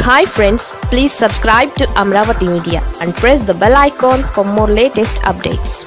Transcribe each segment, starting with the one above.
hi friends please subscribe to Amaravati media and press the bell icon for more latest updates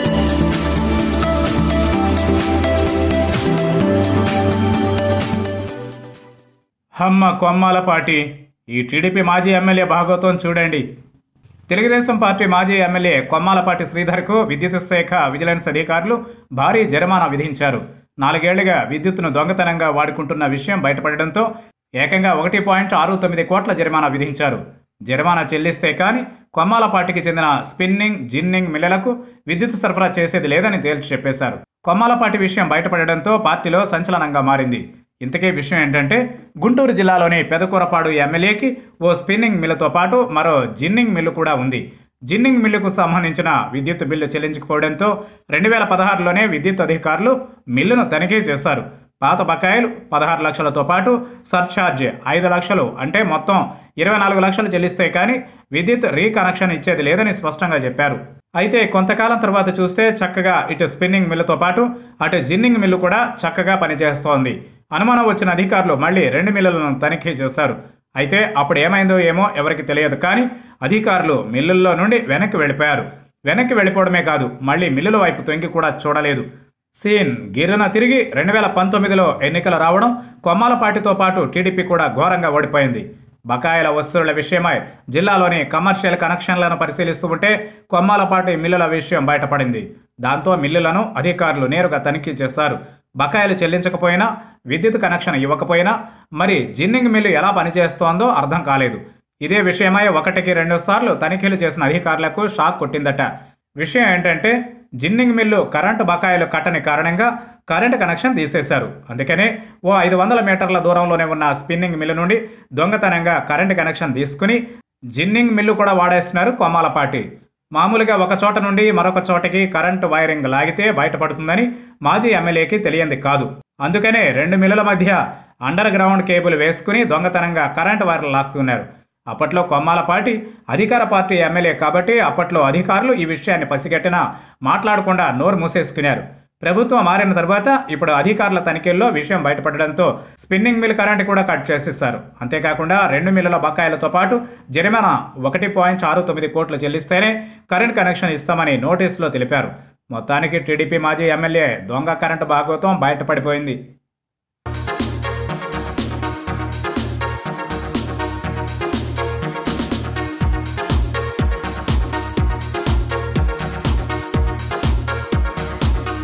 హమ్మ కొమ్మాల party ఈ TDP మాజీ MLA Bhagavatam చూడండి Telugu Desam party మాజీ MLA Kommalapati శ్రీధర్కు విద్యుత్ శాఖ విజిలెన్స్ అధికారులు భారీ జరిమానా విధించారు నాలుగేళ్లుగా విద్యుత్తును దొంగతనంగా వాడుకుంటున్న విషయం బయటపడడంతో ఏకంగా ఒకటి పాయింట్ ఆరు తొమ్మిది కోట్ల జరిమానా విధించారు జరిమానా చెల్లిస్తే కానీ కొమ్మాలపాటికి చెందిన స్పిన్నింగ్ జిన్నింగ్ మిల్లలకు విద్యుత్ సరఫరా చేసేది లేదని తేల్చి చెప్పేశారు కొమ్మాలపాటి విషయం బయటపడడంతో పార్టీలో సంచలనంగా మారింది ఇంతకీ విషయం ఏంటంటే గుంటూరు జిల్లాలోని పెదకూరపాడు ఎమ్మెల్యేకి ఓ స్పిన్నింగ్ మిల్లుతో పాటు మరో జిన్నింగ్ మిల్లు కూడా ఉంది జిన్నింగ్ మిల్లుకు సంబంధించిన విద్యుత్ బిల్లు చెల్లించకపోవడంతో రెండు వేల పదహారులోనే విద్యుత్ అధికారులు మిల్లును తనిఖీ చేశారు పాత బకాయిలు పదహారు లక్షలతో పాటు సర్ఛార్జ్ ఐదు లక్షలు అంటే మొత్తం ఇరవై నాలుగు లక్షలు చెల్లిస్తే కానీ విద్యుత్ రీకనెక్షన్ ఇచ్చేది లేదని స్పష్టంగా చెప్పారు అయితే కొంతకాలం తర్వాత చూస్తే చక్కగా ఇటు స్పిన్నింగ్ మిల్లుతో పాటు అటు జిన్నింగ్ మిల్లు కూడా చక్కగా పనిచేస్తోంది అనుమానం వచ్చిన అధికారులు మళ్ళీ రెండు మిల్లులను తనిఖీ చేశారు అయితే అప్పుడు ఏమైందో ఏమో ఎవరికి తెలియదు కానీ అధికారులు మిల్లుల్లో నుండి వెనక్కి వెళ్ళిపోయారు వెనక్కి వెళ్ళిపోవడమే కాదు మళ్ళీ మిల్లుల వైపు తొంగి కూడా చూడలేదు సీన్ గిర్రన తిరిగి రెండు వేల పంతొమ్మిదిలో ఎన్నికలు రావడం కొమ్మాలపాటితో పాటు టీడీపీ కూడా ఘోరంగా ఓడిపోయింది బకాయిల వస్తువుల విషయమై జిల్లాలోని కమర్షియల్ కనెక్షన్లను పరిశీలిస్తూ ఉంటే కొమ్మాలపాటి మిల్లుల విషయం బయటపడింది దాంతో మిల్లులను అధికారులు నేరుగా తనిఖీ చేశారు బకాయిలు చెల్లించకపోయినా విద్యుత్ కనెక్షన్ ఇవ్వకపోయినా మరి జిన్నింగ్ మిల్లు ఎలా పనిచేస్తోందో అర్థం కాలేదు ఇదే విషయమై ఒకటికి రెండు సార్లు తనిఖీలు చేసిన అధికారులకు షాక్ కొట్టిందట విషయం ఏంటంటే జిన్నింగ్ మిల్లు కరెంటు బకాయిలు కట్టని కారణంగా కరెంటు కనెక్షన్ తీసేశారు అందుకనే ఓ ఐదు వందల మీటర్ల దూరంలోనే ఉన్న స్పిన్నింగ్ మిల్లు నుండి దొంగతనంగా కరెంటు కనెక్షన్ తీసుకుని జిన్నింగ్ మిల్లు కూడా వాడేస్తున్నారు కొమ్మాలపాటి మామూలుగా ఒక చోట నుండి మరొక చోటకి కరెంటు వైరింగ్ లాగితే బయటపడుతుందని మాజీ ఎమ్మెల్యేకి తెలియంది కాదు అందుకనే రెండు మిల్లుల మధ్య అండర్ గ్రౌండ్ కేబుల్ వేసుకుని దొంగతనంగా కరెంటు వైర్లు లాక్కున్నారు అప్పట్లో కొమ్మాలపాటి అధికార పార్టీ ఎమ్మెల్యే కాబట్టి అప్పట్లో అధికారులు ఈ విషయాన్ని పసిగట్టినా మాట్లాడకుండా నోరు మూసేసుకున్నారు ప్రభుత్వం మారిన తర్వాత ఇప్పుడు అధికారుల తనిఖీల్లో విషయం బయటపడడంతో స్పిన్నింగ్ మిల్ కరెంట్ కూడా కట్ చేసేశారు అంతేకాకుండా రెండు మిల్లుల బకాయిలతో పాటు జరిమానా ఒకటి పాయింట్ ఆరు తొమ్మిది కోట్లు చెల్లిస్తేనే కరెంట్ కనెక్షన్ ఇస్తామని నోటీసులో తెలిపారు మొత్తానికి టీడీపీ మాజీ ఎమ్మెల్యే దొంగ కరెంటు భాగవతం బయటపడిపోయింది